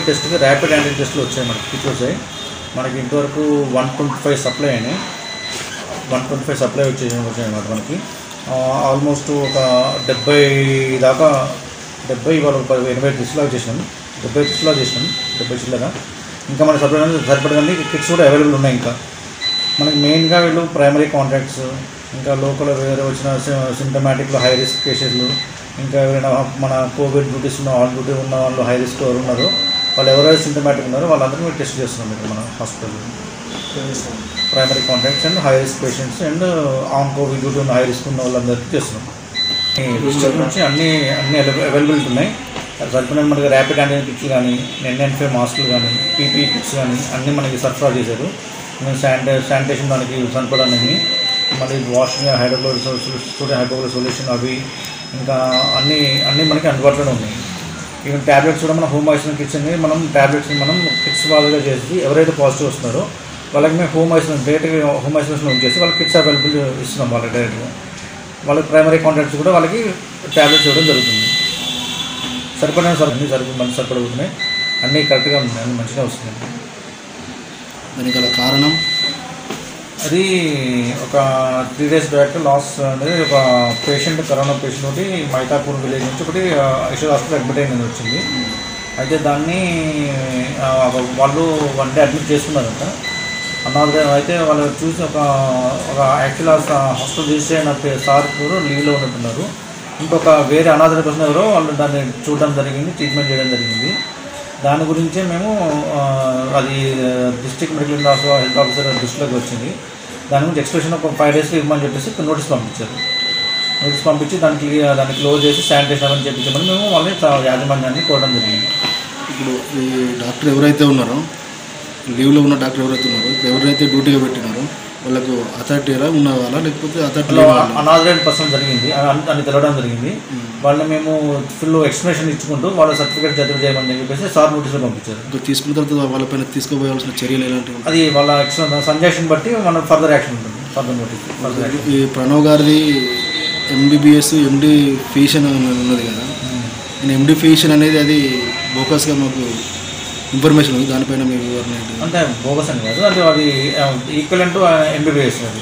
Covid టెస్ట్కి rapid antigen టెస్ట్లు వచ్చాయి మనకి కిట్లు వచ్చాయి మనకి ఇంతవరకు వన్ ట్వంటీ ఫైవ్ సప్లై అయినాయి వన్ ట్వంటీ ఫైవ్ సప్లై వచ్చేసి వచ్చాయి అన్నమాట మనకి ఆల్మోస్ట్ ఒక డెబ్బై దాకా డెబ్బై ఇవాళ ఒక పది- ఎనభై టెస్టులా చేసినాం డెబ్బై టెస్టులా చేసినాం డెబ్బై చిల్లగా ఇంకా మన సప్లై సరిపడగానే కిట్స్ కూడా అవైలబుల్ ఉన్నాయి ఇంకా మనకి మెయిన్గా వీళ్ళు ప్రైమరీ కాంటాక్ట్స్ ఇంకా లోకల్ వేరే వచ్చిన సిమ్టమాటిక్లో హై రిస్క్ కేసెస్లు ఇంకా ఎవరైనా మన కోవిడ్ డ్యూటీస్ ఉన్న ఆన్ డ్యూటీ ఉన్న వాళ్ళు హై రిస్క్ ఎవరు ఉన్నారో వాళ్ళు ఎవరైతే సిమ్టమాటిక్ ఉన్నారో వాళ్ళందరినీ మేము టెస్ట్ చేస్తున్నాం ఇక్కడ మన hospital primary contacts and high risk patients and on covid duty ఉన్న హై రిస్క్ ఉన్న వాళ్ళందరికీ చేస్తున్నాం ఈ డిస్ట్రిక్ట్ నుంచి అన్ని అన్ని అవైలబిలిటీ ఉన్నాయి సరిపోయిన మనకి ర్యాపిడ్ యాంటీజెన్ కిట్స్ కానీ ఎన్ఎన్ ఫైవ్ మాస్కులు కానీ పీపీ కిట్స్ కానీ అన్నీ మనకి సరఫరా చేశారు మేము శానిటై శానిటేషన్ దానికి సరిపడానికి మళ్ళీ washing hydrochloric studio hydrochloric solution అవి ఇంకా అన్నీ అన్నీ మనకి అందుబాటులోనే ఉన్నాయి ఈవెన్ ట్యాబ్లెట్స్ కూడా మన హోమ్ ఐసోలేషన్ కిట్స్ అనేది మనం ట్యాబ్లెట్స్ మనం కిట్స్ వాళ్ళుగా చేసి ఎవరైతే పాజిటివ్ వస్తున్నారో వాళ్ళకి మేము హోమ్ ఐసోలేషన్ డైరెక్ట్గా హోమ్ ఐసోలేషన్ ఉంచేసి వాళ్ళకి కిట్స్ అవైలబుల్ ఇస్తున్నాం వాళ్ళకి డైరెక్ట్గా వాళ్ళకి ప్రైమరీ కాంటాక్ట్స్ కూడా వాళ్ళకి ట్యాబ్లెట్స్ ఇవ్వడం జరుగుతుంది సరిపడిన సరి అన్నీ సరిపడి మంచి సరిపడుతున్నాయి అన్నీ కరెక్ట్గా ఉన్నాయి అన్నీ మంచిగా వస్తున్నాయి దానికి గల కారణం అది ఒక త్రీ డేస్ బ్యాక్ లాస్ అనేది ఒక పేషెంట్ కరోనా పేషెంట్ ఒకటి మైతాపూర్ విలేజ్ నుంచి ఒకటి యశోద హాస్పిటల్ అడ్మిట్ అయింది వచ్చింది అయితే దాన్ని ఆ, వాళ్ళు వన్ డే అడ్మిట్ చేసుకున్నారంట అన్నారు అయితే వాళ్ళు చూసి ఒక ఒక యాక్చువల్ హాస్పిటల్ రిజిస్టర్ అయిన పే- సార్ కూడా లీవ్లో ఉన్నట్టున్నారు ఇంకొక వేరే అనాథ పర్సన్ ఎవరో వాళ్ళు దాన్ని చూడడం జరిగింది ట్రీట్మెంట్ చేయడం జరిగింది దాని గురించే మేము ఆ, అది district medical officer health officer దృష్టిలోకి వచ్చింది దాని గురించి ఎక్స్ప్రెషన్ ఒక ఫైవ్ డేస్లో ఇవ్వమని చెప్పేసి నోటీస్ పంపించారు నోటీస్ పంపించి దానికి దాన్ని క్లోజ్ చేసి శానిటేషన్ అని చెప్పించమని మేము వాళ్ళని తా- యాజమాన్యాన్ని కోరడం జరిగింది ఇప్పుడు ఈ డాక్టర్ ఎవరైతే ఉన్నారో లీవ్లో ఉన్న డాక్టర్ ఎవరైతే ఉన్నారో ఇప్పుడు ఎవరైతే డ్యూటీగా పెట్టినారో వాళ్ళకు అథారిటీ ఎలా ఉన్న వాళ్ళ లేకపోతే అథారిటీ లో అనాథరైడ్ పర్సన్ జరిగింది అని అని తెలవడం జరిగింది వాళ్ళని మేము ఫుల్ ఎక్స్ప్లెనేషన్ ఇచ్చుకుంటూ వాళ్ళ సర్టిఫికేట్ జత చేయమని చెప్పేసి సార్ నోటీసులో పంపించారు ఇంకా తీసుకున్న తర్వాత వాళ్ళపైన తీసుకోపోవాల్సిన చర్యలు ఎలాంటివి ఉంటాయి? అది వాళ్ళ సంజాషన్ బట్టి మన ఫర్దర్ యాక్షన్ ఉంటుంది ఫర్దర్ నోటీస్ ఫర్దర్ యాక్షన్ ఈ ప్రణవ్ గారిది ఎంబీబీఎస్ ఎండి ఫిజిషియన్ ఉన్నది కదా నేను ఎండి ఫిజిషియన్ అనేది అది బోకస్గా మాకు ఇన్ఫర్మేషన్ ఉంది దానిపైన మీ వివరణ ఏంటి అంటే బోగస్ అని కాదు అంటే అది ఈక్వల్ టు ఎంబీబీఎస్ అది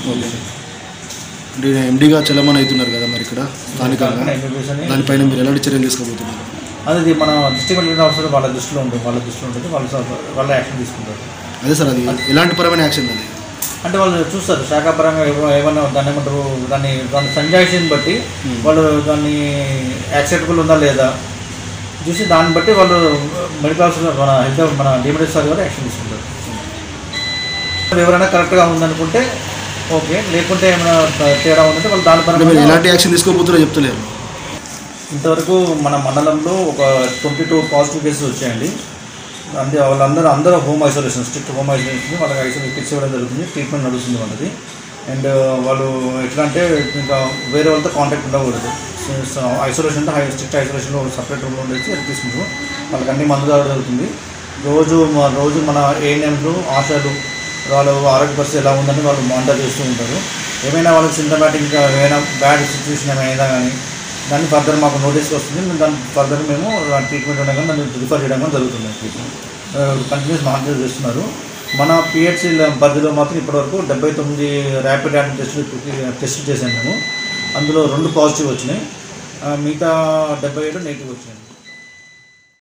అంటే ఎండిగా చలమని అవుతున్నారు కదా మరి ఇక్కడ స్థానికంగా ఎంబీబీఎస్ అని దానిపైన మీరు ఎలాంటి చర్యలు తీసుకోబోతున్నారు అది మన డిస్ట్రిక్ట్ మెడికల్ ఆఫీసర్ వాళ్ళ దృష్టిలో ఉంటుంది వాళ్ళ దృష్టిలో ఉంటుంది వాళ్ళ వాళ్ళ యాక్షన్ తీసుకుంటారు అదే సార్ అది ఎలాంటి పరమైన యాక్షన్ అది అంటే వాళ్ళు చూస్తారు శాఖాపరంగా ఏమో- ఏమన్నా దాన్ని ఏమంటారు దాన్ని దాని సంజాయిషన్ బట్టి వాళ్ళు దాన్ని యాక్సెప్టబుల్ ఉందా లేదా చూసి దాన్ని బట్టి వాళ్ళు మెడికల్ ఆఫీసర్ మన హెల్త్ మన డిమెడిక్ సార్ గారు యాక్షన్ తీసుకుంటారు ఎవరైనా కరెక్ట్గా ఉందనుకుంటే ఓకే లేకుంటే ఏమైనా తేడా ఉందంటే వాళ్ళు దాని అంటే మీరు పరంగా ఎలాంటి యాక్షన్ తీసుకోబోతున్నారో చెప్తలేరు ఇంతవరకు మన మండలంలో ఒక ట్వంటీ టూ పాజిటివ్ కేసెస్ వచ్చాయండి అంతే వాళ్ళందరూ అందరూ home isolation strict home isolation వాళ్ళకి ఐసోలేషన్ కిట్స్ ఇవ్వడం జరుగుతుంది ట్రీట్మెంట్ నడుస్తుంది వాళ్ళది అండ్ వాళ్ళు ఎట్లా అంటే ఇంకా వేరే వాళ్ళతో కాంటాక్ట్ ఉండకూడదు ఐసోలేషన్ అంటే హై స్ట్రిక్ట్ ఐసోలేషన్లో సపరేట్ రూమ్లో ఉండేసి అది తీసుకుంటారు వాళ్ళకి అన్ని మందులు రావడం జరుగుతుంది రోజు మ- రోజు మన ఏఎన్ఎంలు ఆశాలు వాళ్ళు ఆరోగ్య పరిస్థితి ఎలా ఉందని వాళ్ళు మానిటర్ చేస్తూ ఉంటారు ఏమైనా వాళ్ళకి సింటమాటిక్ ఏమైనా బ్యాడ్ సిచ్యువేషన్ ఏమైనా కానీ దాన్ని ఫర్దర్ మాకు నోటీస్కి వస్తుంది మేము దాన్ని ఫర్దర్ మేము ట్రీట్మెంట్ ఉండగా దాన్ని రిఫర్ చేయడం కానీ జరుగుతుంది ట్రీట్మెంట్ కంటిన్యూస్ మానిటర్ చేస్తున్నారు మన పిహెచ్సి పరిధిలో మాత్రం ఇప్పటివరకు డెబ్బై తొమ్మిది ర్యాపిడ్ యాంటీ టెస్టులు టెస్ట్ చేసాం మేము అందులో రెండు పాజిటివ్ వచ్చినాయి ఆ, మిగతా డెబ్బై ఏడు నెగిటివ్ వచ్చినాయి